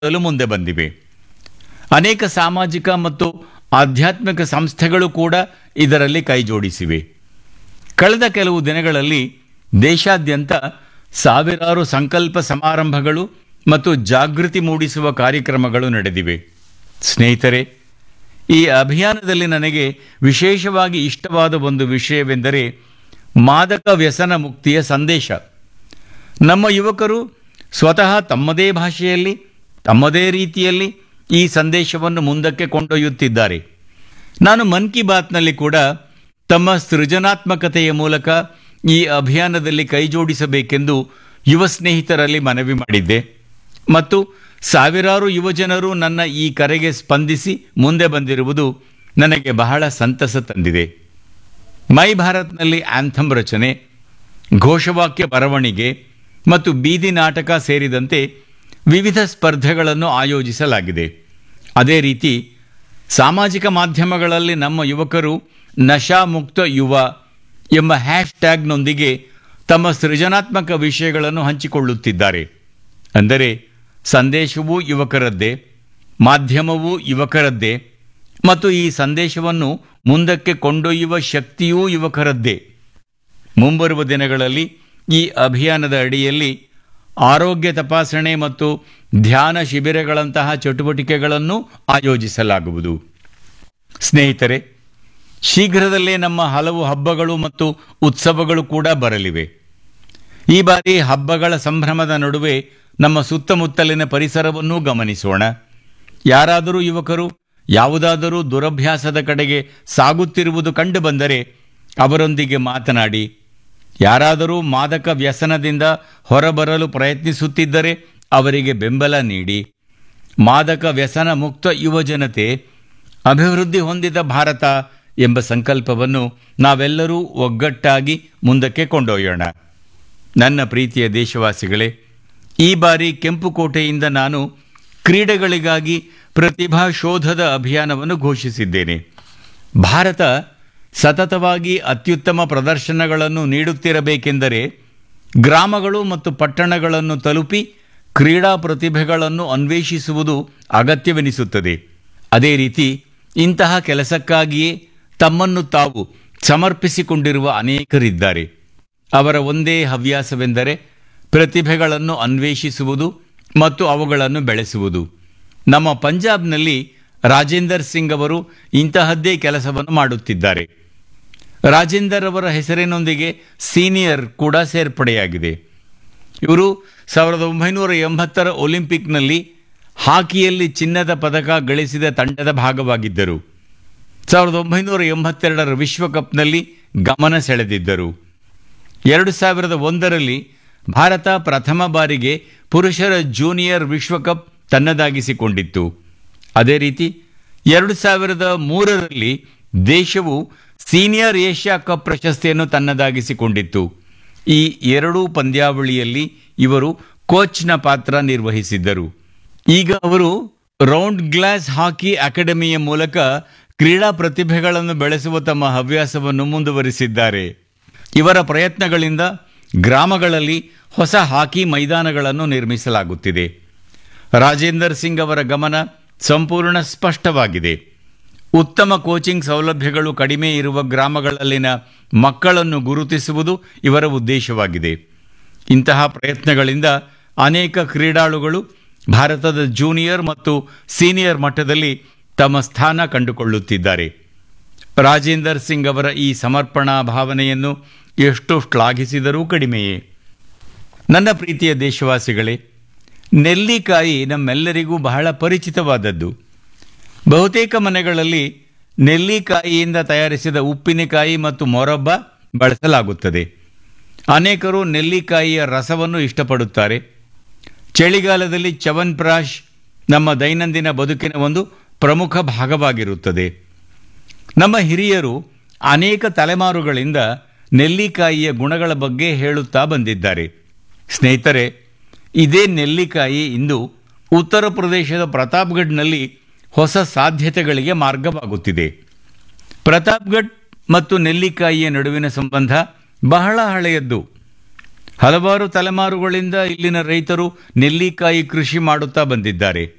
ಮಾಡಲು ಮುಂದೆ ಬಂದಿವೆ ಅನೇಕ ಸಾಮಾಜಿಕ ಮತ್ತು ಆಧ್ಯಾತ್ಮಿಕ ಸಂಸ್ಥೆಗಳು ಕೂಡ ಇದರಲ್ಲಿ ಕೈಜೋಡಿಸಿವೆ ಕಳೆದ ಕೆಲವು ದಿನಗಳಲ್ಲಿ ದೇಶಾದ್ಯಂತ ಸಾವಿರಾರು ಸಂಕಲ್ಪ ಸಮಾರಂಭಗಳು ಮತ್ತು ಜಾಗೃತಿ ಮೂಡಿಸುವ ಕಾರ್ಯಕ್ರಮಗಳು ನಡೆದಿವೆ ಸ್ನೇಹಿತರೆ ಈ ಅಭಿಯಾನದಲ್ಲಿ ನನಗೆ ವಿಶೇಷವಾಗಿ ಇಷ್ಟವಾದ ಒಂದು ವಿಷಯವೆಂದರೆ ಮಾದಕ ವ್ಯಸನ ಮುಕ್ತಿಯ ಸಂದೇಶ ನಮ್ಮ ಯುವಕರು ಸ್ವತಃ ತಮ್ಮದೇ ಭಾಷೆಯಲ್ಲಿ ತಮ್ಮದೇ ರೀತಿಯಲ್ಲಿ ಈ ಸಂದೇಶವನ್ನು ಮುಂದಕ್ಕೆ ಕೊಂಡೊಯ್ಯುತ್ತಿದ್ದಾರೆ ನಾನು ಮನ್ ಕಿ ಬಾತ್ನಲ್ಲಿ ಕೂಡ ತಮ್ಮ ಸೃಜನಾತ್ಮಕತೆಯ ಮೂಲಕ ಈ ಅಭಿಯಾನದಲ್ಲಿ ಕೈಜೋಡಿಸಬೇಕೆಂದು ಯುವ ಸ್ನೇಹಿತರಲ್ಲಿ ಮನವಿ ಮಾಡಿದ್ದೆ ಮತ್ತು ಸಾವಿರಾರು ಯುವಜನರು ನನ್ನ ಈ ಕರೆಗೆ ಸ್ಪಂದಿಸಿ ಮುಂದೆ ಬಂದಿರುವುದು ನನಗೆ ಬಹಳ ಸಂತಸ ತಂದಿದೆ ಮೈ ಭಾರತ್ನಲ್ಲಿ ಆಂಥಮ್ ರಚನೆ ಘೋಷವಾಕ್ಯ ಬರವಣಿಗೆ ಮತ್ತು ಬೀದಿ ನಾಟಕ ಸೇರಿದಂತೆ ವಿವಿಧ ಸ್ಪರ್ಧೆಗಳನ್ನು ಆಯೋಜಿಸಲಾಗಿದೆ ಅದೇ ರೀತಿ ಸಾಮಾಜಿಕ ಮಾಧ್ಯಮಗಳಲ್ಲಿ ನಮ್ಮ ಯುವಕರು ನಶಾಮುಕ್ತ ಯುವ ಎಂಬ ಹ್ಯಾಶ್ ಟ್ಯಾಗ್ನೊಂದಿಗೆ ತಮ್ಮ ಸೃಜನಾತ್ಮಕ ವಿಷಯಗಳನ್ನು ಹಂಚಿಕೊಳ್ಳುತ್ತಿದ್ದಾರೆ ಅಂದರೆ ಸಂದೇಶವೂ ಯುವಕರದ್ದೇ ಮಾಧ್ಯಮವೂ ಯುವಕರದ್ದೇ ಮತ್ತು ಈ ಸಂದೇಶವನ್ನು ಮುಂದಕ್ಕೆ ಕೊಂಡೊಯ್ಯುವ ಶಕ್ತಿಯೂ ಯುವಕರದ್ದೇ ಮುಂಬರುವ ದಿನಗಳಲ್ಲಿ ಈ ಅಭಿಯಾನದ ಅಡಿಯಲ್ಲಿ ಆರೋಗ್ಯ ತಪಾಸಣೆ ಮತ್ತು ಧ್ಯಾನ ಶಿಬಿರಗಳಂತಹ ಚಟುವಟಿಕೆಗಳನ್ನು ಆಯೋಜಿಸಲಾಗುವುದು ಸ್ನೇಹಿತರೆ ಶೀಘ್ರದಲ್ಲೇ ನಮ್ಮ ಹಲವು ಹಬ್ಬಗಳು ಮತ್ತು ಉತ್ಸವಗಳು ಕೂಡ ಬರಲಿವೆ ಈ ಬಾರಿ ಹಬ್ಬಗಳ ಸಂಭ್ರಮದ ನಡುವೆ ನಮ್ಮ ಸುತ್ತಮುತ್ತಲಿನ ಪರಿಸರವನ್ನೂ ಗಮನಿಸೋಣ ಯಾರಾದರೂ ಯುವಕರು ಯಾವುದಾದರೂ ದುರಭ್ಯಾಸದ ಕಡೆಗೆ ಸಾಗುತ್ತಿರುವುದು ಕಂಡುಬಂದರೆ ಅವರೊಂದಿಗೆ ಮಾತನಾಡಿ ಯಾರಾದರೂ ಮಾದಕ ವ್ಯಸನದಿಂದ ಹೊರಬರಲು ಪ್ರಯತ್ನಿಸುತ್ತಿದ್ದರೆ ಅವರಿಗೆ ಬೆಂಬಲ ನೀಡಿ ಮಾದಕ ವ್ಯಸನ ಮುಕ್ತ ಯುವಜನತೆ ಅಭಿವೃದ್ಧಿ ಹೊಂದಿದ ಭಾರತ ಎಂಬ ಸಂಕಲ್ಪವನ್ನು ನಾವೆಲ್ಲರೂ ಒಗ್ಗಟ್ಟಾಗಿ ಮುಂದಕ್ಕೆ ಕೊಂಡೊಯ್ಯೋಣ ನನ್ನ ಪ್ರೀತಿಯ ದೇಶವಾಸಿಗಳೇ ಈ ಬಾರಿ ಕೆಂಪುಕೋಟೆಯಿಂದ ನಾನು ಕ್ರೀಡೆಗಳಿಗಾಗಿ ಪ್ರತಿಭಾ ಶೋಧದ ಅಭಿಯಾನವನ್ನು ಘೋಷಿಸಿದ್ದೇನೆ ಭಾರತ ಸತತವಾಗಿ ಅತ್ಯುತ್ತಮ ಪ್ರದರ್ಶನಗಳನ್ನು ನೀಡುತ್ತಿರಬೇಕೆಂದರೆ ಗ್ರಾಮಗಳು ಮತ್ತು ಪಟ್ಟಣಗಳನ್ನು ತಲುಪಿ ಕ್ರೀಡಾ ಪ್ರತಿಭೆಗಳನ್ನು ಅನ್ವೇಷಿಸುವುದು ಅಗತ್ಯವೆನಿಸುತ್ತದೆ ಅದೇ ರೀತಿ ಇಂತಹ ಕೆಲಸಕ್ಕಾಗಿಯೇ ತಮ್ಮನ್ನು ತಾವು ಸಮರ್ಪಿಸಿಕೊಂಡಿರುವ ಅನೇಕರಿದ್ದಾರೆ ಅವರ ಒಂದೇ ಹವ್ಯಾಸವೆಂದರೆ ಪ್ರತಿಭೆಗಳನ್ನು ಅನ್ವೇಷಿಸುವುದು ಮತ್ತು ಅವುಗಳನ್ನು ಬೆಳೆಸುವುದು ನಮ್ಮ ಪಂಜಾಬ್ನಲ್ಲಿ ರಾಜೇಂದರ್ ಸಿಂಗ್ ಅವರು ಇಂತಹದ್ದೇ ಕೆಲಸವನ್ನು ಮಾಡುತ್ತಿದ್ದಾರೆ ರಾಜೇಂದರ್ ಅವರ ಹೆಸರಿನೊಂದಿಗೆ ಸೀನಿಯರ್ ಕೂಡ ಸೇರ್ಪಡೆಯಾಗಿದೆ ಇವರು ಸಾವಿರದ ಒಂಬೈನೂರ ಎಂಬತ್ತರ ಒಲಿಂಪಿಕ್ನಲ್ಲಿ ಹಾಕಿಯಲ್ಲಿ ಚಿನ್ನದ ಪದಕ ಗಳಿಸಿದ ತಂಡದ ಭಾಗವಾಗಿದ್ದರು ಸಾವಿರದ ಒಂಬೈನೂರ ಎಂಬತ್ತೆರಡರ ವಿಶ್ವಕಪ್ನಲ್ಲಿ ಗಮನ ಸೆಳೆದಿದ್ದರು ಎರಡು ಸಾವಿರದ ಒಂದರಲ್ಲಿ ಭಾರತ ಪ್ರಥಮ ಬಾರಿಗೆ ಪುರುಷರ ಜೂನಿಯರ್ ವಿಶ್ವಕಪ್ ತನ್ನದಾಗಿಸಿಕೊಂಡಿತ್ತು ಅದೇ ರೀತಿ ಎರಡು ಸಾವಿರದ ಮೂರರಲ್ಲಿ ದೇಶವು ಸೀನಿಯರ್ ಏಷ್ಯಾ ಕಪ್ ಪ್ರಶಸ್ತಿಯನ್ನು ತನ್ನದಾಗಿಸಿಕೊಂಡಿತ್ತು ಈ ಎರಡೂ ಪಂದ್ಯಾವಳಿಯಲ್ಲಿ ಇವರು ಕೋಚ್ನ ಪಾತ್ರ ನಿರ್ವಹಿಸಿದ್ದರು ಈಗ ಅವರು ರೌಂಡ್ ಗ್ಲಾಸ್ ಹಾಕಿ ಅಕಾಡೆಮಿಯ ಮೂಲಕ ಕ್ರೀಡಾ ಪ್ರತಿಭೆಗಳನ್ನು ಬೆಳೆಸುವ ತಮ್ಮ ಹವ್ಯಾಸವನ್ನು ಮುಂದುವರಿಸಿದ್ದಾರೆ ಇವರ ಪ್ರಯತ್ನಗಳಿಂದ ಗ್ರಾಮಗಳಲ್ಲಿ ಹೊಸ ಹಾಕಿ ಮೈದಾನಗಳನ್ನು ನಿರ್ಮಿಸಲಾಗುತ್ತಿದೆ ರಾಜೇಂದರ್ ಸಿಂಗ್ ಅವರ ಗಮನ ಸಂಪೂರ್ಣ ಸ್ಪಷ್ಟವಾಗಿದೆ ಉತ್ತಮ ಕೋಚಿಂಗ್ ಸೌಲಭ್ಯಗಳು ಕಡಿಮೆ ಇರುವ ಗ್ರಾಮಗಳಲ್ಲಿನ ಮಕ್ಕಳನ್ನು ಗುರುತಿಸುವುದು ಇವರ ಉದ್ದೇಶವಾಗಿದೆ ಇಂತಹ ಪ್ರಯತ್ನಗಳಿಂದ ಅನೇಕ ಕ್ರೀಡಾಳುಗಳು ಭಾರತದ ಜೂನಿಯರ್ ಮತ್ತು ಸೀನಿಯರ್ ಮಟ್ಟದಲ್ಲಿ ತಮ್ಮ ಸ್ಥಾನ ಕಂಡುಕೊಳ್ಳುತ್ತಿದ್ದಾರೆ ರಾಜೇಂದರ್ ಸಿಂಗ್ ಅವರ ಈ ಸಮರ್ಪಣಾ ಭಾವನೆಯನ್ನು ಎಷ್ಟು ಶ್ಲಾಘಿಸಿದರೂ ಕಡಿಮೆಯೇ ನನ್ನ ಪ್ರೀತಿಯ ದೇಶವಾಸಿಗಳೇ ನೆಲ್ಲಿಕಾಯಿ ನಮ್ಮೆಲ್ಲರಿಗೂ ಬಹಳ ಪರಿಚಿತವಾದದ್ದು ಬಹುತೇಕ ಮನೆಗಳಲ್ಲಿ ನೆಲ್ಲಿಕಾಯಿಯಿಂದ ತಯಾರಿಸಿದ ಉಪ್ಪಿನಕಾಯಿ ಮತ್ತು ಮೊರಬ್ಬ ಬಳಸಲಾಗುತ್ತದೆ ಅನೇಕರು ನೆಲ್ಲಿಕಾಯಿಯ ರಸವನ್ನು ಇಷ್ಟಪಡುತ್ತಾರೆ ಚಳಿಗಾಲದಲ್ಲಿ ಚವನ್ಪ್ರಾಶ್ ನಮ್ಮ ದೈನಂದಿನ ಬದುಕಿನ ಒಂದು ಪ್ರಮುಖ ಭಾಗವಾಗಿರುತ್ತದೆ ನಮ್ಮ ಹಿರಿಯರು ಅನೇಕ ತಲೆಮಾರುಗಳಿಂದ ನೆಲ್ಲಿಕಾಯಿಯ ಗುಣಗಳ ಬಗ್ಗೆ ಹೇಳುತ್ತಾ ಬಂದಿದ್ದಾರೆ ಸ್ನೇಹಿತರೆ ಇದೇ ನೆಲ್ಲಿಕಾಯಿ ಇಂದು ಉತ್ತರ ಪ್ರದೇಶದ ಪ್ರತಾಪ್ಗಢ್ನಲ್ಲಿ ಹೊಸ ಸಾಧ್ಯತೆಗಳಿಗೆ ಮಾರ್ಗವಾಗುತ್ತಿದೆ ಪ್ರತಾಪ್ಗಢ್ ಮತ್ತು ನೆಲ್ಲಿಕಾಯಿಯ ನಡುವಿನ ಸಂಬಂಧ ಬಹಳ ಹಳೆಯದ್ದು ಹಲವಾರು ತಲೆಮಾರುಗಳಿಂದ ಇಲ್ಲಿನ ರೈತರು ನೆಲ್ಲಿಕಾಯಿ ಕೃಷಿ ಮಾಡುತ್ತಾ ಬಂದಿದ್ದಾರೆ